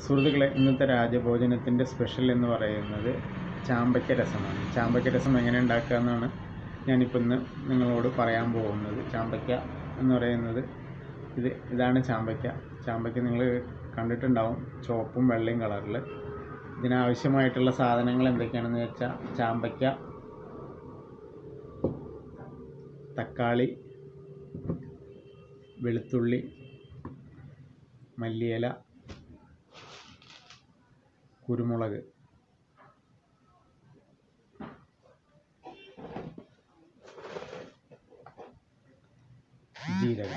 സുഹൃത്തുക്കളെ ഇന്നത്തെ രാജഭോജനത്തിൻ്റെ സ്പെഷ്യൽ എന്ന് പറയുന്നത് ചാമ്പയ്ക്ക രസമാണ് ചാമ്പയ്ക്ക രസം എങ്ങനെ ഉണ്ടാക്കുക എന്നാണ് ഞാനിപ്പോൾ ഇന്ന് നിങ്ങളോട് പറയാൻ പോകുന്നത് ചാമ്പയ്ക്ക എന്ന് പറയുന്നത് ഇത് ഇതാണ് ചാമ്പയ്ക്ക ചാമ്പയ്ക്ക നിങ്ങൾ കണ്ടിട്ടുണ്ടാവും ചുവപ്പും വെള്ളയും കളറിൽ ഇതിനാവശ്യമായിട്ടുള്ള സാധനങ്ങൾ എന്തൊക്കെയാണെന്ന് വെച്ചാൽ ചാമ്പയ്ക്ക തക്കാളി വെളുത്തുള്ളി മല്ലിയില കുരുമുളക് ജീരകം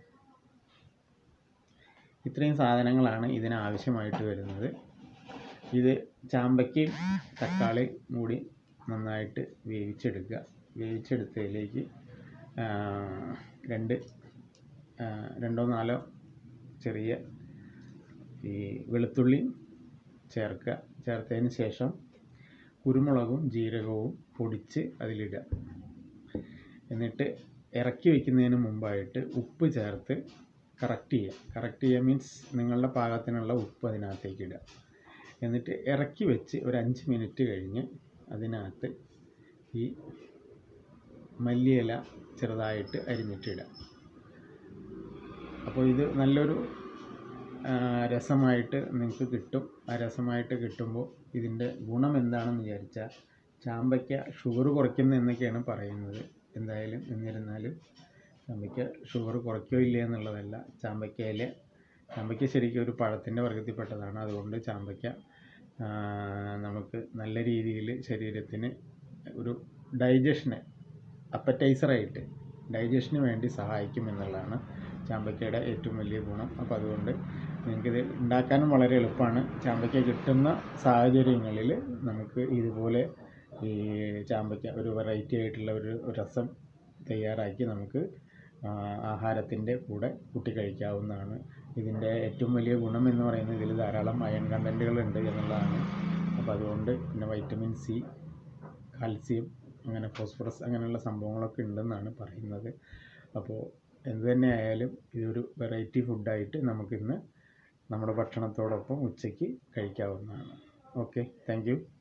ഇത്രയും സാധനങ്ങളാണ് ഇതിനാവശ്യമായിട്ട് വരുന്നത് ഇത് ചാമ്പയ്ക്കയും തക്കാളിയും കൂടി നന്നായിട്ട് വേവിച്ചെടുക്കുക വേവിച്ചെടുത്തതിലേക്ക് ആ, രണ്ട് ആ, രണ്ടോ നാലോ ചെറിയ ഈ വെളുത്തുള്ളി ചേർക്കുക ചേർത്തതിന് ശേഷം കുരുമുളകും ജീരകവും പൊടിച്ച് അതിലിടുക എന്നിട്ട് ഇറക്കി വയ്ക്കുന്നതിന് മുമ്പായിട്ട് ഉപ്പ് ചേർത്ത് കറക്റ്റ് ചെയ്യുക കറക്റ്റ് ചെയ്യുക മീൻസ് നിങ്ങളുടെ പാകത്തിനുള്ള ഉപ്പ് അതിനകത്തേക്ക് ഇടുക എന്നിട്ട് ഇറക്കി വെച്ച് ഒരു അഞ്ച് മിനിറ്റ് കഴിഞ്ഞ് അതിനകത്ത് ഈ മല്ലിയില ചെറുതായിട്ട് അരിഞ്ഞിട്ടിടുക അപ്പോൾ ഇത് നല്ലൊരു ആ, രസമായിട്ട് നിങ്ങൾക്ക് കിട്ടും ആ രസമായിട്ട് കിട്ടുമ്പോൾ ഇതിൻ്റെ ഗുണം എന്താണെന്ന് വിചാരിച്ചാൽ ചാമ്പയ്ക്ക ഷുഗർ കുറയ്ക്കുന്നു എന്നൊക്കെയാണ് പറയുന്നത് എന്തായാലും എന്നിരുന്നാലും ചാമ്പയ്ക്ക ഷുഗർ കുറയ്ക്കോ ഇല്ലേ എന്നുള്ളതല്ല ചാമ്പയ്ക്കയിലെ ചാമ്പയ്ക്ക ശരിക്കും ഒരു പഴത്തിൻ്റെ വർഗത്തിൽപ്പെട്ടതാണ് അതുകൊണ്ട് ചാമ്പയ്ക്ക ആ, നമുക്ക് നല്ല രീതിയിൽ ശരീരത്തിന് ഒരു ഡൈജഷന് അപ്പറ്റൈസറായിട്ട് ഡൈജഷന് വേണ്ടി സഹായിക്കും എന്നുള്ളതാണ് ചാമ്പയ്ക്കയുടെ ഏറ്റവും വലിയ ഗുണം അപ്പോൾ അതുകൊണ്ട് നിങ്ങൾക്കിത് ഉണ്ടാക്കാനും വളരെ എളുപ്പമാണ് ചാമ്പയ്ക്ക കിട്ടുന്ന സാഹചര്യങ്ങളിൽ നമുക്ക് ഇതുപോലെ ഈ ചാമ്പയ്ക്ക ഒരു വെറൈറ്റി ആയിട്ടുള്ള ഒരു രസം തയ്യാറാക്കി നമുക്ക് ആഹാരത്തിൻ്റെ കൂടെ കൂട്ടി കഴിക്കാവുന്നതാണ് ഇതിൻ്റെ ഏറ്റവും വലിയ ഗുണം എന്ന് പറയുന്നത് ഇതിൽ ധാരാളം അയൺ കണ്ടൻറ്റുകളുണ്ട് എന്നുള്ളതാണ് അപ്പോൾ അതുകൊണ്ട് പിന്നെ വൈറ്റമിൻ സി കാൽസ്യം അങ്ങനെ ഫോസ്ഫറസ് അങ്ങനെയുള്ള സംഭവങ്ങളൊക്കെ ഉണ്ടെന്നാണ് പറയുന്നത് അപ്പോൾ എന്ത് തന്നെ ആയാലും ഇതൊരു വെറൈറ്റി ഫുഡായിട്ട് നമുക്കിന്ന് നമ്മുടെ ഭക്ഷണത്തോടൊപ്പം ഉച്ചയ്ക്ക് കഴിക്കാവുന്നതാണ് ഓക്കെ താങ്ക് യു